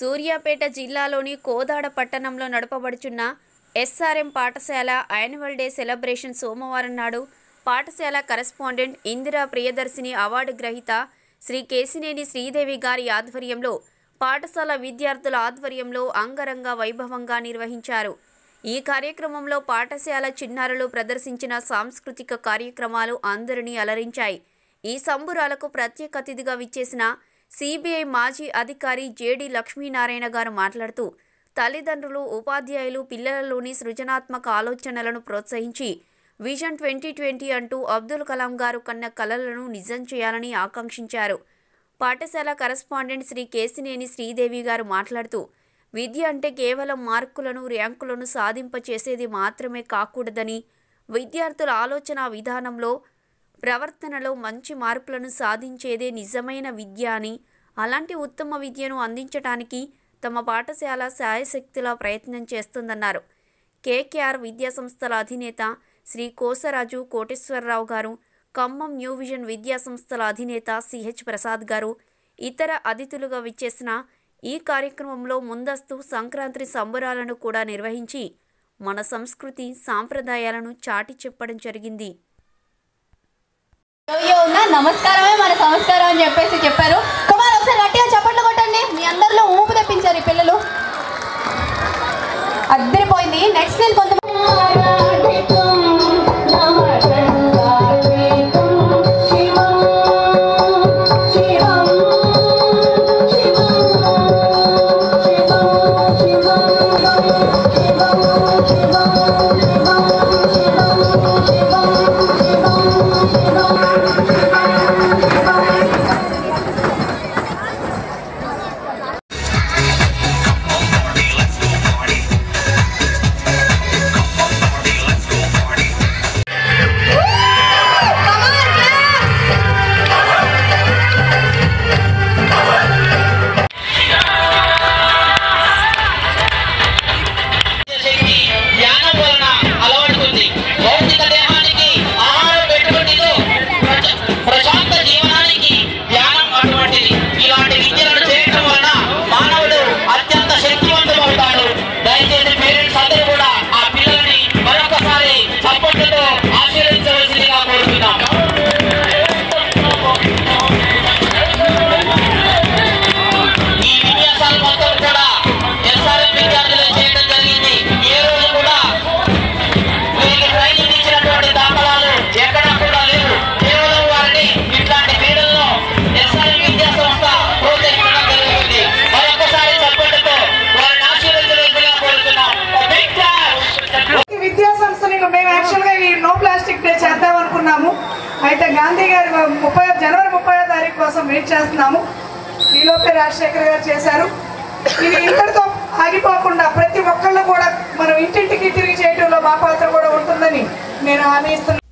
సూర్యాపేట జిల్లాలోని కోదాడ పట్టణంలో నడపబడుచున్న ఎస్ఆర్ఎం పాఠశాల యాన్యువల్ డే సెలబ్రేషన్ సోమవారం నాడు పాఠశాల కరెస్పాండెంట్ ఇందిరా ప్రియదర్శిని అవార్డు గ్రహీత శ్రీ కేసినేని శ్రీదేవి గారి ఆధ్వర్యంలో పాఠశాల విద్యార్థుల ఆధ్వర్యంలో అంగరంగ వైభవంగా నిర్వహించారు ఈ కార్యక్రమంలో పాఠశాల చిన్నారులు ప్రదర్శించిన సాంస్కృతిక కార్యక్రమాలు అందరినీ అలరించాయి ఈ సంబురాలకు ప్రత్యేక అతిథిగా విచ్చేసిన సిబిఐ మాజీ అధికారి జేడి లక్ష్మీనారాయణ గారు మాట్లాడుతూ తల్లిదండ్రులు ఉపాధ్యాయులు పిల్లలలోని సృజనాత్మక ఆలోచనలను ప్రోత్సహించి విజన్ ట్వంటీ ట్వంటీ అంటూ అబ్దుల్ కలాం గారు కన్న కలలను నిజం చేయాలని ఆకాంక్షించారు పాఠశాల కరస్పాండెంట్ శ్రీ కేసినేని శ్రీదేవి గారు మాట్లాడుతూ విద్య అంటే కేవలం మార్కులను ర్యాంకులను సాధింపచేసేది మాత్రమే కాకూడదని విద్యార్థుల ఆలోచన విధానంలో ప్రవర్తనలో మంచి మార్పులను సాధించేదే నిజమైన విద్య అని అలాంటి ఉత్తమ విద్యను అందించడానికి తమ పాఠశాల శాయశక్తుల ప్రయత్నం చేస్తుందన్నారు కేకేఆర్ విద్యా సంస్థల అధినేత శ్రీ కోసరాజు కోటేశ్వరరావు గారు ఖమ్మం న్యూ విజన్ విద్యా సంస్థల అధినేత సిహెచ్ ప్రసాద్ గారు ఇతర అతిథులుగా విచ్చేసిన ఈ కార్యక్రమంలో ముందస్తు సంక్రాంతి సంబరాలను కూడా నిర్వహించి మన సంస్కృతి సాంప్రదాయాలను చాటి చెప్పడం జరిగింది అయ్యో ఉన్న నమస్కారమే మన సంస్కారం అని చెప్పేసి చెప్పారు కుమార్ ఒకసారి గట్టిగా చప్పట్లు కొట్టండి మీ అందరిలో ఊపు తెప్పించారు ఈ పిల్లలు అద్దరిపోయింది నెక్స్ట్ నేను కొంతమంది శక్తి ధ్యానం వలన అలవడుతుంది భౌతిక దేహానికి ఆహారం ఎటువంటిదో ప్రశ- ప్రశాంత జీవనానికి ధ్యానం అటువంటిది ఇలాంటి విద్యలను చేయటం వలన మానవుడు అత్యంత శక్తివంతుడవుతాడు దయచేసి పేరెంట్స్ అందరూ కూడా ఆ పిల్లల్ని మరొకసారి సపోర్టుతో ఆశీర్వదించవలసిందిగా కోరుతున్నాం ఈ విన్యాసాలు మొత్తం కూడా ఎస్ఆర్ఎం విద్యార్థులు చేయడం జరిగింది ఏ రోజు కూడా వీరికి ట్రైనింగ్ ఇచ్చినటువంటి దాఖలాలు ఎక్కడా కూడా లేవు కేవలం వారిని ఇట్లాంటి క్రీడల్లో ఎస్ఆర్ఎం విద్యా సంస్థ ప్రోత్సహించడం జరుగుతుంది మరొకసారి చప్పటితో వారిని ఆశీర్వదించవలసిందిగా కోరుతున్నాం Big clap! ఈ విద్యా సంస్థని మేము యాక్చువల్గా ఈ నో ప్లాస్టిక్ డే చేద్దాం అనుకున్నాము అయితే గాంధీ గారి ముప్పై జనవరి ముప్పై తారీఖు కోసం వెయిట్ చేస్తున్నాము ఈలోపే రాజశేఖర్ గారు చేశారు ఇది ఇంతటితో ఆగిపోకుండా ప్రతి ఒక్కళ్ళు కూడా మనం ఇంటింటికి తిరిగి చేయడంలో మా పాత్ర కూడా ఉంటుందని నేను హామీ ఇస్తున్నాను